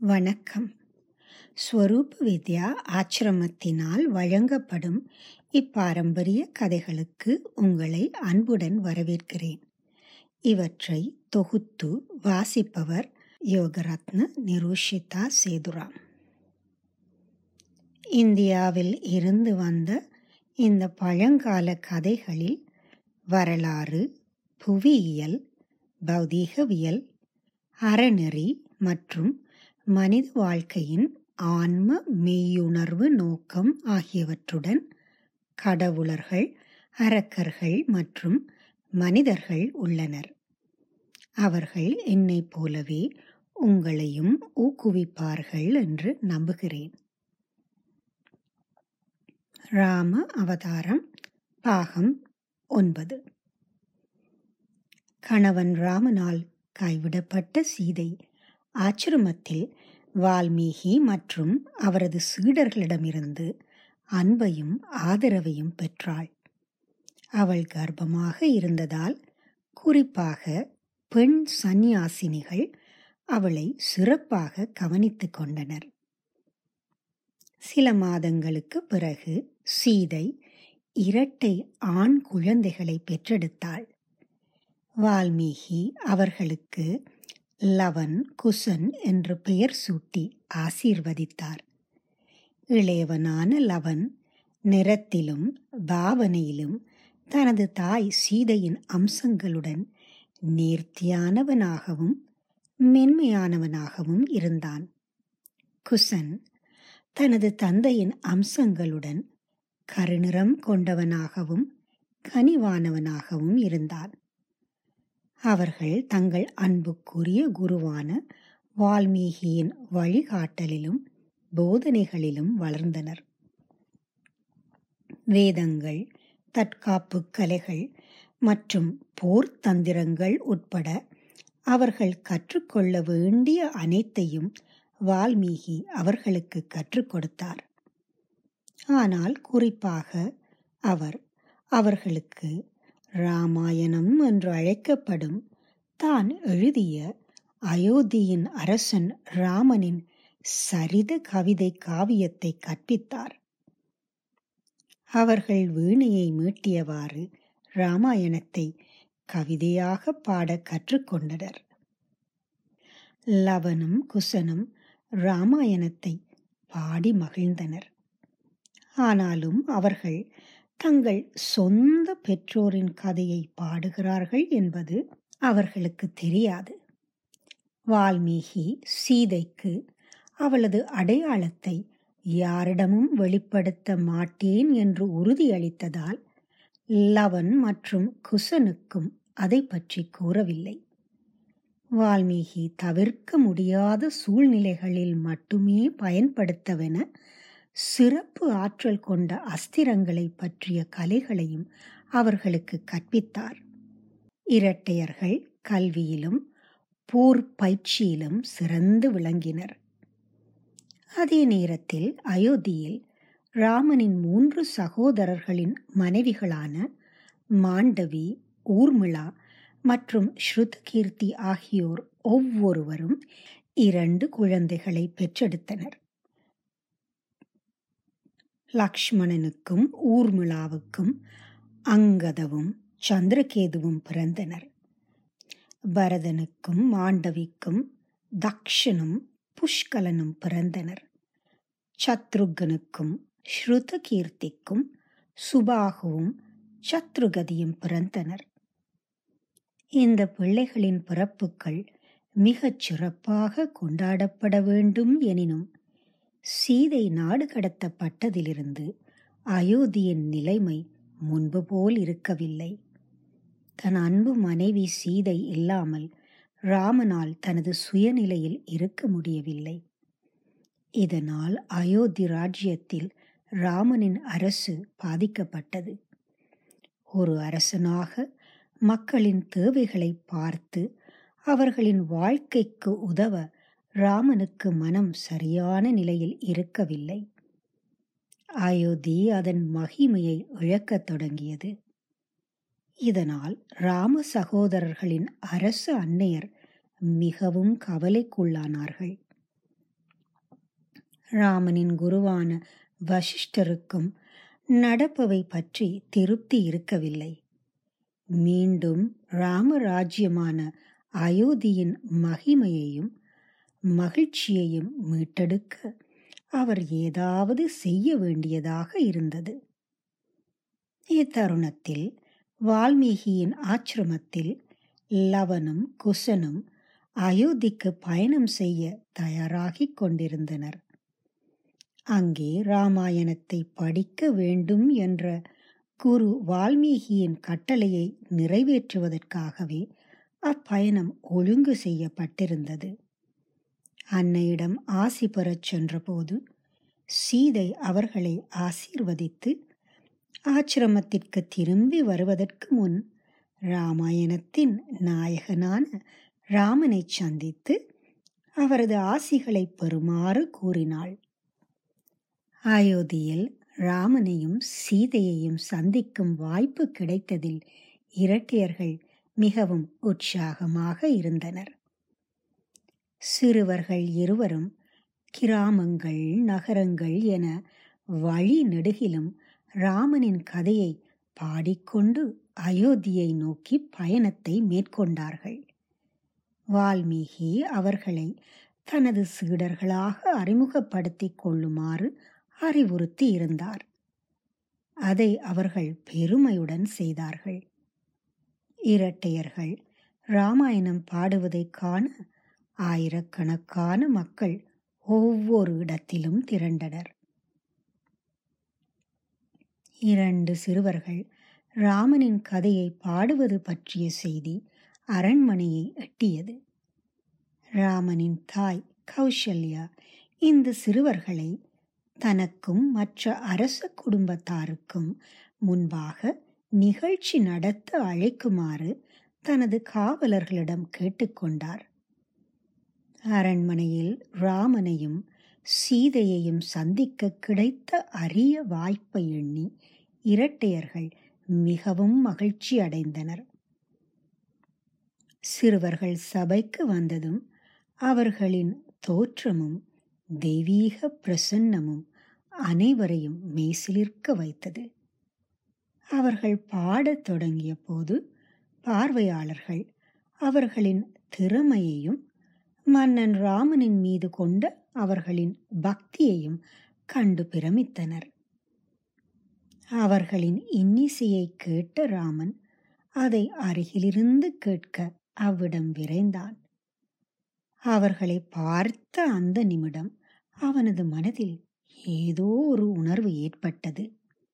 வணக்கம் ஸ்வரூப வித்யா ஆச்சிரமத்தினால் வழங்கப்படும் இப்பாரம்பரிய கதைகளுக்கு உங்களை அன்புடன் வரவேற்கிறேன் இவற்றை தொகுத்து வாசிப்பவர் யோகரத்ன நிருஷிதா சேதுராம் இந்தியாவில் இருந்து வந்த இந்த பழங்கால கதைகளில் வரலாறு புவியியல் பௌதீகவியல் அறநெறி மற்றும் மனித வாழ்க்கையின் ஆன்ம மெய்யுணர்வு நோக்கம் ஆகியவற்றுடன் கடவுளர்கள் அரக்கர்கள் மற்றும் மனிதர்கள் உள்ளனர் அவர்கள் என்னைப் போலவே உங்களையும் ஊக்குவிப்பார்கள் என்று நம்புகிறேன் ராம அவதாரம் பாகம் ஒன்பது கணவன் ராமனால் கைவிடப்பட்ட சீதை ஆச்சிரமத்தில் வால்மீகி மற்றும் அவரது சீடர்களிடமிருந்து அன்பையும் ஆதரவையும் பெற்றாள் அவள் கர்ப்பமாக இருந்ததால் குறிப்பாக பெண் சந்நியாசினிகள் அவளை சிறப்பாக கவனித்துக் கொண்டனர் சில மாதங்களுக்கு பிறகு சீதை இரட்டை ஆண் குழந்தைகளை பெற்றெடுத்தாள் வால்மீகி அவர்களுக்கு லவன் குசன் என்று பெயர் சூட்டி ஆசீர்வதித்தார் இளையவனான லவன் நிறத்திலும் பாவனையிலும் தனது தாய் சீதையின் அம்சங்களுடன் நேர்த்தியானவனாகவும் மென்மையானவனாகவும் இருந்தான் குசன் தனது தந்தையின் அம்சங்களுடன் கருநிறம் கொண்டவனாகவும் கனிவானவனாகவும் இருந்தான் அவர்கள் தங்கள் அன்புக்குரிய குருவான வால்மீகியின் வழிகாட்டலிலும் போதனைகளிலும் வளர்ந்தனர் வேதங்கள் தற்காப்பு கலைகள் மற்றும் போர் தந்திரங்கள் உட்பட அவர்கள் கற்றுக்கொள்ள வேண்டிய அனைத்தையும் வால்மீகி அவர்களுக்கு கற்றுக் கொடுத்தார் ஆனால் குறிப்பாக அவர் அவர்களுக்கு ராமாயணம் என்று அழைக்கப்படும் தான் எழுதிய அயோத்தியின் அரசன் ராமனின் சரித கவிதை காவியத்தை கற்பித்தார் அவர்கள் வீணையை மீட்டியவாறு ராமாயணத்தை கவிதையாக பாட கற்றுக்கொண்டனர் லவனும் குசனும் ராமாயணத்தை பாடி மகிழ்ந்தனர் ஆனாலும் அவர்கள் தங்கள் சொந்த பெற்றோரின் கதையை பாடுகிறார்கள் என்பது அவர்களுக்கு தெரியாது வால்மீகி சீதைக்கு அவளது அடையாளத்தை யாரிடமும் வெளிப்படுத்த மாட்டேன் என்று உறுதியளித்ததால் லவன் மற்றும் குசனுக்கும் அதை பற்றி கூறவில்லை வால்மீகி தவிர்க்க முடியாத சூழ்நிலைகளில் மட்டுமே பயன்படுத்தவென சிறப்பு ஆற்றல் கொண்ட அஸ்திரங்களை பற்றிய கலைகளையும் அவர்களுக்கு கற்பித்தார் இரட்டையர்கள் கல்வியிலும் போர் பயிற்சியிலும் சிறந்து விளங்கினர் அதே நேரத்தில் அயோத்தியில் ராமனின் மூன்று சகோதரர்களின் மனைவிகளான மாண்டவி ஊர்மிளா மற்றும் ஸ்ருதகீர்த்தி ஆகியோர் ஒவ்வொருவரும் இரண்டு குழந்தைகளை பெற்றெடுத்தனர் லக்ஷ்மணனுக்கும் ஊர்மிளாவுக்கும் அங்கதவும் சந்திரகேதுவும் பிறந்தனர் பரதனுக்கும் மாண்டவிக்கும் தக்ஷனும் புஷ்கலனும் பிறந்தனர் சத்ருகனுக்கும் ஸ்ருதகீர்த்திக்கும் சுபாகுவும் சத்ருகதியும் பிறந்தனர் இந்த பிள்ளைகளின் பிறப்புகள் மிகச் சிறப்பாக கொண்டாடப்பட வேண்டும் எனினும் சீதை நாடு கடத்தப்பட்டதிலிருந்து அயோத்தியின் நிலைமை முன்பு போல் இருக்கவில்லை தன் அன்பு மனைவி சீதை இல்லாமல் ராமனால் தனது சுயநிலையில் இருக்க முடியவில்லை இதனால் அயோத்தி ராஜ்யத்தில் ராமனின் அரசு பாதிக்கப்பட்டது ஒரு அரசனாக மக்களின் தேவைகளை பார்த்து அவர்களின் வாழ்க்கைக்கு உதவ ராமனுக்கு மனம் சரியான நிலையில் இருக்கவில்லை அயோத்தி அதன் மகிமையை இழக்கத் தொடங்கியது இதனால் ராம சகோதரர்களின் அரசு அன்னையர் மிகவும் கவலைக்குள்ளானார்கள் ராமனின் குருவான வசிஷ்டருக்கும் நடப்பவை பற்றி திருப்தி இருக்கவில்லை மீண்டும் ராமராஜ்யமான அயோத்தியின் மகிமையையும் மகிழ்ச்சியையும் மீட்டெடுக்க அவர் ஏதாவது செய்ய வேண்டியதாக இருந்தது இத்தருணத்தில் வால்மீகியின் ஆசிரமத்தில் லவனும் குசனும் அயோத்திக்கு பயணம் செய்ய தயாராகிக் கொண்டிருந்தனர் அங்கே ராமாயணத்தை படிக்க வேண்டும் என்ற குரு வால்மீகியின் கட்டளையை நிறைவேற்றுவதற்காகவே அப்பயணம் ஒழுங்கு செய்யப்பட்டிருந்தது அன்னையிடம் ஆசி பெறச் சென்றபோது சீதை அவர்களை ஆசீர்வதித்து ஆசிரமத்திற்கு திரும்பி வருவதற்கு முன் ராமாயணத்தின் நாயகனான ராமனை சந்தித்து அவரது ஆசிகளை பெறுமாறு கூறினாள் அயோத்தியில் ராமனையும் சீதையையும் சந்திக்கும் வாய்ப்பு கிடைத்ததில் இரட்டையர்கள் மிகவும் உற்சாகமாக இருந்தனர் சிறுவர்கள் இருவரும் கிராமங்கள் நகரங்கள் என வழி நெடுகிலும் ராமனின் கதையை பாடிக்கொண்டு அயோத்தியை நோக்கி பயணத்தை மேற்கொண்டார்கள் வால்மீகி அவர்களை தனது சீடர்களாக அறிமுகப்படுத்திக் கொள்ளுமாறு அறிவுறுத்தி இருந்தார் அதை அவர்கள் பெருமையுடன் செய்தார்கள் இரட்டையர்கள் ராமாயணம் பாடுவதை காண ஆயிரக்கணக்கான மக்கள் ஒவ்வொரு இடத்திலும் திரண்டனர் இரண்டு சிறுவர்கள் ராமனின் கதையை பாடுவது பற்றிய செய்தி அரண்மனையை எட்டியது ராமனின் தாய் கௌசல்யா இந்த சிறுவர்களை தனக்கும் மற்ற அரச குடும்பத்தாருக்கும் முன்பாக நிகழ்ச்சி நடத்த அழைக்குமாறு தனது காவலர்களிடம் கேட்டுக்கொண்டார் அரண்மனையில் ராமனையும் சீதையையும் சந்திக்க கிடைத்த அரிய வாய்ப்பை எண்ணி இரட்டையர்கள் மிகவும் மகிழ்ச்சி அடைந்தனர் சிறுவர்கள் சபைக்கு வந்ததும் அவர்களின் தோற்றமும் தெய்வீக பிரசன்னமும் அனைவரையும் மெய்சிலிர்க்க வைத்தது அவர்கள் பாடத் தொடங்கிய போது பார்வையாளர்கள் அவர்களின் திறமையையும் மன்னன் ராமனின் மீது கொண்ட அவர்களின் பக்தியையும் கண்டு பிரமித்தனர் அவர்களின் இன்னிசையை கேட்ட ராமன் அதை அருகிலிருந்து கேட்க அவ்விடம் விரைந்தான் அவர்களை பார்த்த அந்த நிமிடம் அவனது மனதில் ஏதோ ஒரு உணர்வு ஏற்பட்டது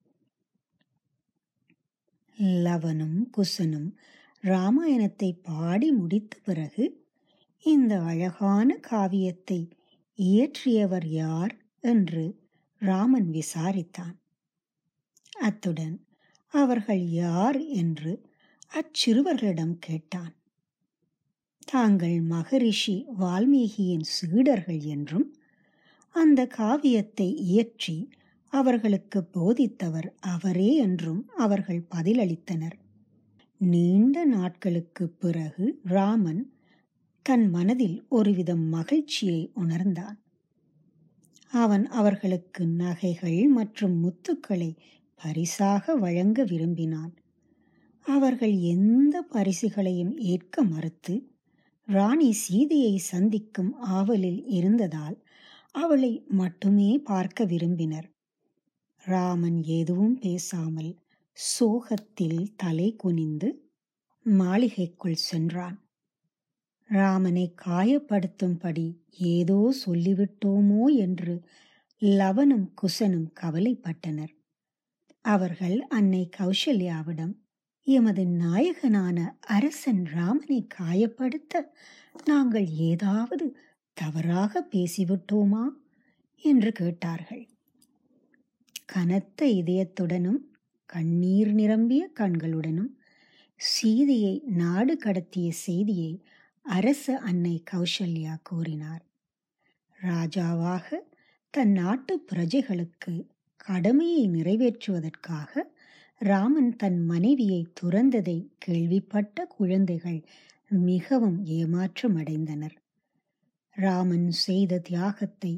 லவனும் குசனும் ராமாயணத்தை பாடி முடித்த பிறகு இந்த அழகான காவியத்தை இயற்றியவர் யார் என்று ராமன் விசாரித்தான் அத்துடன் அவர்கள் யார் என்று அச்சிறுவர்களிடம் கேட்டான் தாங்கள் மகரிஷி வால்மீகியின் சீடர்கள் என்றும் அந்த காவியத்தை இயற்றி அவர்களுக்கு போதித்தவர் அவரே என்றும் அவர்கள் பதிலளித்தனர் நீண்ட நாட்களுக்கு பிறகு ராமன் தன் மனதில் ஒருவித மகிழ்ச்சியை உணர்ந்தான் அவன் அவர்களுக்கு நகைகள் மற்றும் முத்துக்களை பரிசாக வழங்க விரும்பினான் அவர்கள் எந்த பரிசுகளையும் ஏற்க மறுத்து ராணி சீதையை சந்திக்கும் ஆவலில் இருந்ததால் அவளை மட்டுமே பார்க்க விரும்பினர் ராமன் எதுவும் பேசாமல் சோகத்தில் தலை குனிந்து மாளிகைக்குள் சென்றான் ராமனை காயப்படுத்தும்படி ஏதோ சொல்லிவிட்டோமோ என்று லவனும் குசனும் கவலைப்பட்டனர் அவர்கள் அன்னை கௌசல்யாவிடம் எமது நாயகனான அரசன் ராமனை காயப்படுத்த நாங்கள் ஏதாவது தவறாக பேசிவிட்டோமா என்று கேட்டார்கள் கனத்த இதயத்துடனும் கண்ணீர் நிரம்பிய கண்களுடனும் சீதையை நாடு கடத்திய செய்தியை அரச அன்னை கௌசல்யா கூறினார் ராஜாவாக தன் நாட்டு பிரஜைகளுக்கு கடமையை நிறைவேற்றுவதற்காக ராமன் தன் மனைவியை துறந்ததை கேள்விப்பட்ட குழந்தைகள் மிகவும் ஏமாற்றமடைந்தனர் ராமன் செய்த தியாகத்தை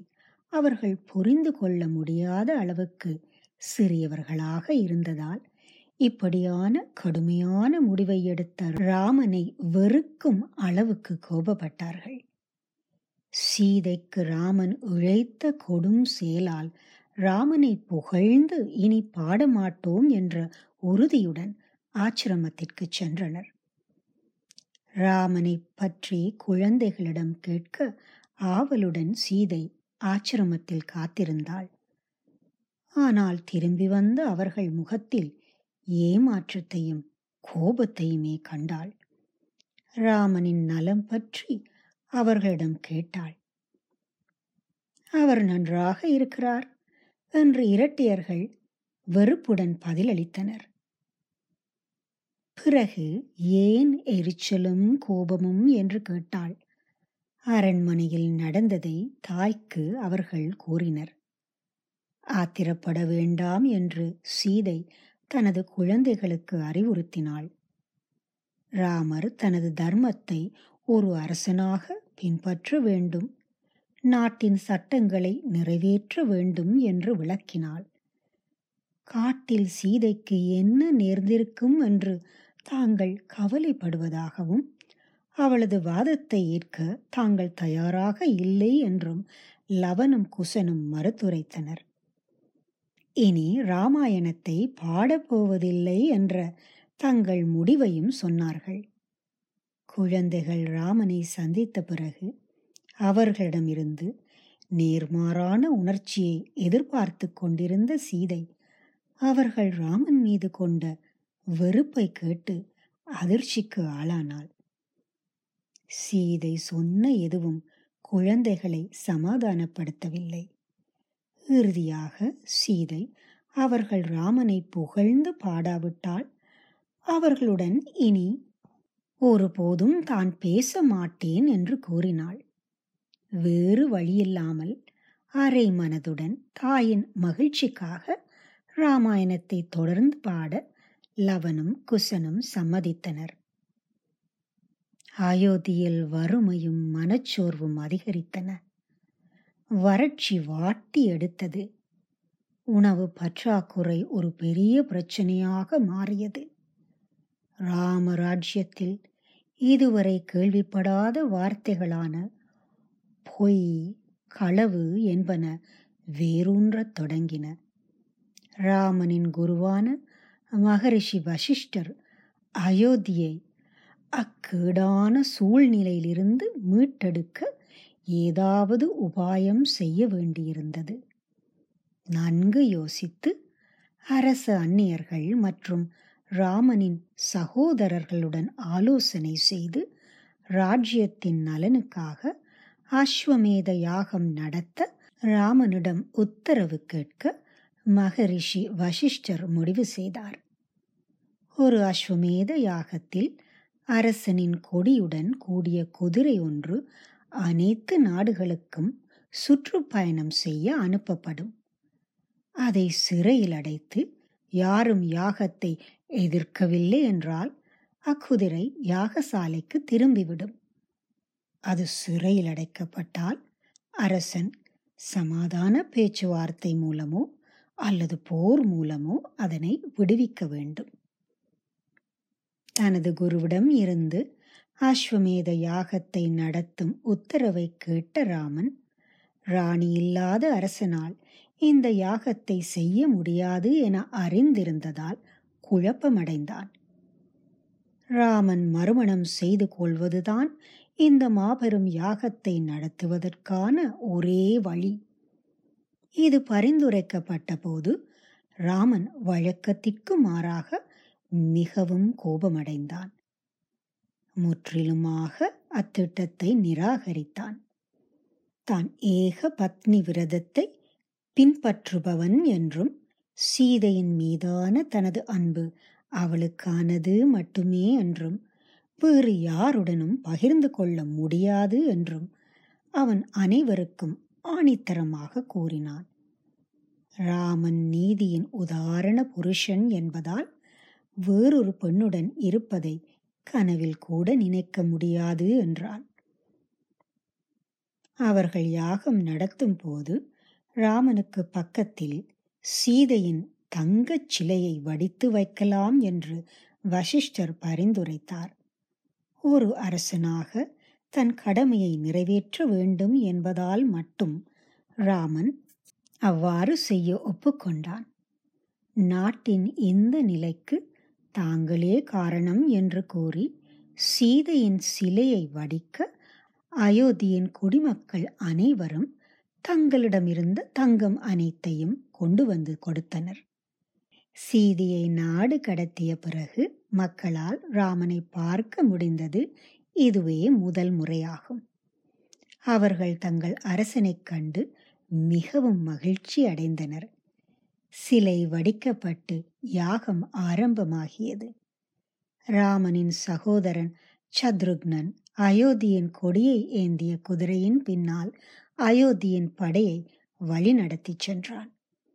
அவர்கள் புரிந்து கொள்ள முடியாத அளவுக்கு சிறியவர்களாக இருந்ததால் இப்படியான கடுமையான முடிவை எடுத்த ராமனை வெறுக்கும் அளவுக்கு கோபப்பட்டார்கள் சீதைக்கு ராமன் இழைத்த கொடும் செயலால் ராமனை புகழ்ந்து இனி பாடமாட்டோம் என்ற உறுதியுடன் ஆச்சிரமத்திற்கு சென்றனர் ராமனை பற்றி குழந்தைகளிடம் கேட்க ஆவலுடன் சீதை ஆச்சிரமத்தில் காத்திருந்தாள் ஆனால் திரும்பி வந்த அவர்கள் முகத்தில் ஏமாற்றத்தையும் கோபத்தையுமே கண்டாள் ராமனின் நலம் பற்றி அவர்களிடம் கேட்டாள் அவர் நன்றாக இருக்கிறார் என்று இரட்டையர்கள் வெறுப்புடன் பதிலளித்தனர் பிறகு ஏன் எரிச்சலும் கோபமும் என்று கேட்டாள் அரண்மனையில் நடந்ததை தாய்க்கு அவர்கள் கூறினர் ஆத்திரப்பட வேண்டாம் என்று சீதை தனது குழந்தைகளுக்கு அறிவுறுத்தினாள் ராமர் தனது தர்மத்தை ஒரு அரசனாக பின்பற்ற வேண்டும் நாட்டின் சட்டங்களை நிறைவேற்ற வேண்டும் என்று விளக்கினாள் காட்டில் சீதைக்கு என்ன நேர்ந்திருக்கும் என்று தாங்கள் கவலைப்படுவதாகவும் அவளது வாதத்தை ஏற்க தாங்கள் தயாராக இல்லை என்றும் லவனும் குசனும் மறுத்துரைத்தனர் இனி ராமாயணத்தை பாடப்போவதில்லை என்ற தங்கள் முடிவையும் சொன்னார்கள் குழந்தைகள் ராமனை சந்தித்த பிறகு அவர்களிடமிருந்து நேர்மாறான உணர்ச்சியை எதிர்பார்த்து கொண்டிருந்த சீதை அவர்கள் ராமன் மீது கொண்ட வெறுப்பை கேட்டு அதிர்ச்சிக்கு ஆளானாள் சீதை சொன்ன எதுவும் குழந்தைகளை சமாதானப்படுத்தவில்லை இறுதியாக சீதை அவர்கள் ராமனை புகழ்ந்து பாடாவிட்டால் அவர்களுடன் இனி ஒருபோதும் தான் பேச மாட்டேன் என்று கூறினாள் வேறு வழியில்லாமல் அரை மனதுடன் தாயின் மகிழ்ச்சிக்காக ராமாயணத்தை தொடர்ந்து பாட லவனும் குசனும் சம்மதித்தனர் அயோத்தியில் வறுமையும் மனச்சோர்வும் அதிகரித்தன வறட்சி வாட்டி எடுத்தது உணவு பற்றாக்குறை ஒரு பெரிய பிரச்சனையாக மாறியது ராமராஜ்யத்தில் இதுவரை கேள்விப்படாத வார்த்தைகளான பொய் களவு என்பன வேரூன்றத் தொடங்கின ராமனின் குருவான மகரிஷி வசிஷ்டர் அயோத்தியை அக்கேடான சூழ்நிலையிலிருந்து மீட்டெடுக்க ஏதாவது உபாயம் செய்ய வேண்டியிருந்தது நன்கு யோசித்து அரச அந்நியர்கள் மற்றும் ராமனின் சகோதரர்களுடன் ஆலோசனை செய்து ராஜ்யத்தின் நலனுக்காக அஸ்வமேத யாகம் நடத்த ராமனிடம் உத்தரவு கேட்க மகரிஷி வசிஷ்டர் முடிவு செய்தார் ஒரு அஸ்வமேத யாகத்தில் அரசனின் கொடியுடன் கூடிய குதிரை ஒன்று அனைத்து நாடுகளுக்கும் சுற்றுப்பயணம் செய்ய அனுப்பப்படும் அதை சிறையில் அடைத்து யாரும் யாகத்தை எதிர்க்கவில்லை என்றால் அக்குதிரை யாகசாலைக்கு திரும்பிவிடும் அது சிறையில் அடைக்கப்பட்டால் அரசன் சமாதான பேச்சுவார்த்தை மூலமோ அல்லது போர் மூலமோ அதனை விடுவிக்க வேண்டும் தனது குருவிடம் இருந்து அஸ்வமேத யாகத்தை நடத்தும் உத்தரவை கேட்ட ராமன் ராணி இல்லாத அரசனால் இந்த யாகத்தை செய்ய முடியாது என அறிந்திருந்ததால் குழப்பமடைந்தான் ராமன் மறுமணம் செய்து கொள்வதுதான் இந்த மாபெரும் யாகத்தை நடத்துவதற்கான ஒரே வழி இது பரிந்துரைக்கப்பட்ட போது ராமன் வழக்கத்திற்கு மாறாக மிகவும் கோபமடைந்தான் முற்றிலுமாக அத்திட்டத்தை நிராகரித்தான் தான் ஏக பத்னி விரதத்தை பின்பற்றுபவன் என்றும் சீதையின் மீதான தனது அன்பு அவளுக்கானது மட்டுமே என்றும் வேறு யாருடனும் பகிர்ந்து கொள்ள முடியாது என்றும் அவன் அனைவருக்கும் ஆணித்தரமாக கூறினான் ராமன் நீதியின் உதாரண புருஷன் என்பதால் வேறொரு பெண்ணுடன் இருப்பதை கனவில் கூட நினைக்க முடியாது என்றான் அவர்கள் யாகம் நடத்தும் போது ராமனுக்கு பக்கத்தில் சீதையின் தங்கச் சிலையை வடித்து வைக்கலாம் என்று வசிஷ்டர் பரிந்துரைத்தார் ஒரு அரசனாக தன் கடமையை நிறைவேற்ற வேண்டும் என்பதால் மட்டும் ராமன் அவ்வாறு செய்ய ஒப்புக்கொண்டான் நாட்டின் இந்த நிலைக்கு தாங்களே காரணம் என்று கூறி சீதையின் சிலையை வடிக்க அயோத்தியின் குடிமக்கள் அனைவரும் தங்களிடமிருந்த தங்கம் அனைத்தையும் கொண்டு வந்து கொடுத்தனர் சீதையை நாடு கடத்திய பிறகு மக்களால் ராமனை பார்க்க முடிந்தது இதுவே முதல் முறையாகும் அவர்கள் தங்கள் அரசனைக் கண்டு மிகவும் மகிழ்ச்சி அடைந்தனர் சிலை வடிக்கப்பட்டு யாகம் ஆரம்பமாகியது ராமனின் சகோதரன் சத்ருக்னன் அயோத்தியின் கொடியை ஏந்திய குதிரையின் பின்னால் அயோத்தியின் படையை வழிநடத்தி சென்றான்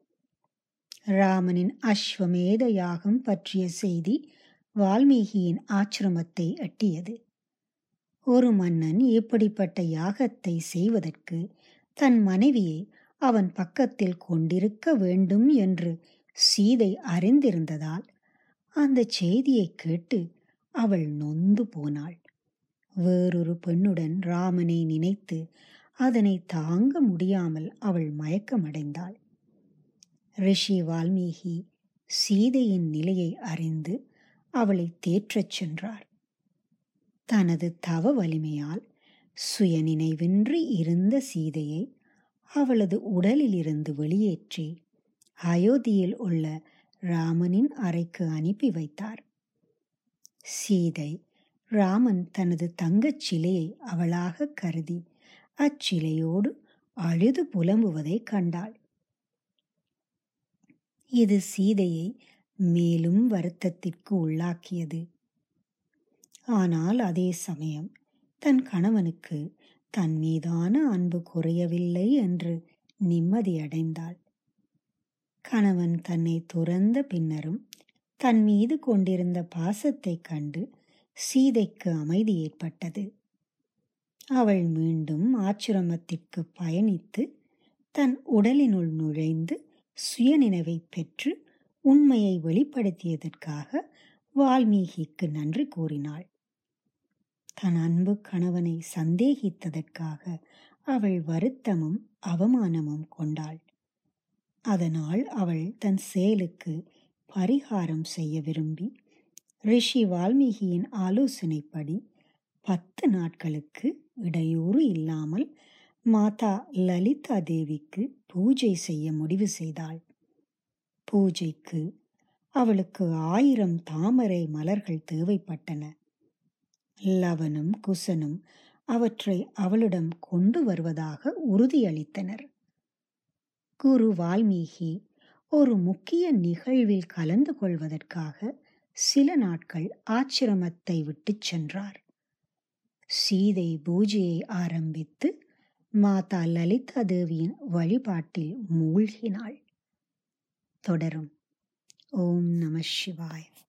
ராமனின் அஸ்வமேத யாகம் பற்றிய செய்தி வால்மீகியின் ஆச்சிரமத்தை எட்டியது ஒரு மன்னன் இப்படிப்பட்ட யாகத்தை செய்வதற்கு தன் மனைவியை அவன் பக்கத்தில் கொண்டிருக்க வேண்டும் என்று சீதை அறிந்திருந்ததால் அந்த செய்தியை கேட்டு அவள் நொந்து போனாள் வேறொரு பெண்ணுடன் ராமனை நினைத்து அதனை தாங்க முடியாமல் அவள் மயக்கமடைந்தாள் ரிஷி வால்மீகி சீதையின் நிலையை அறிந்து அவளை தேற்றச் சென்றார் தனது தவ வலிமையால் சுயநினைவின்றி இருந்த சீதையை அவளது உடலிலிருந்து வெளியேற்றி அயோத்தியில் உள்ள ராமனின் அறைக்கு அனுப்பி வைத்தார் சீதை ராமன் தனது தங்கச் சிலையை அவளாக கருதி அச்சிலையோடு அழுது புலம்புவதை கண்டாள் இது சீதையை மேலும் வருத்தத்திற்கு உள்ளாக்கியது ஆனால் அதே சமயம் தன் கணவனுக்கு தன் மீதான அன்பு குறையவில்லை என்று நிம்மதியடைந்தாள் கணவன் தன்னை துறந்த பின்னரும் தன் மீது கொண்டிருந்த பாசத்தைக் கண்டு சீதைக்கு அமைதி ஏற்பட்டது அவள் மீண்டும் ஆச்சிரமத்திற்கு பயணித்து தன் உடலினுள் நுழைந்து சுயநினைவை பெற்று உண்மையை வெளிப்படுத்தியதற்காக வால்மீகிக்கு நன்றி கூறினாள் தன் அன்பு கணவனை சந்தேகித்ததற்காக அவள் வருத்தமும் அவமானமும் கொண்டாள் அதனால் அவள் தன் செயலுக்கு பரிகாரம் செய்ய விரும்பி ரிஷி வால்மீகியின் ஆலோசனைப்படி பத்து நாட்களுக்கு இடையூறு இல்லாமல் மாதா லலிதா தேவிக்கு பூஜை செய்ய முடிவு செய்தாள் பூஜைக்கு அவளுக்கு ஆயிரம் தாமரை மலர்கள் தேவைப்பட்டன லவனும் குசனும் அவற்றை அவளிடம் கொண்டு வருவதாக உறுதியளித்தனர் குரு வால்மீகி ஒரு முக்கிய நிகழ்வில் கலந்து கொள்வதற்காக சில நாட்கள் ஆச்சிரமத்தை விட்டுச் சென்றார் சீதை பூஜையை ஆரம்பித்து மாதா லலிதா தேவியின் வழிபாட்டில் மூழ்கினாள் தொடரும் ஓம் நம சிவாய்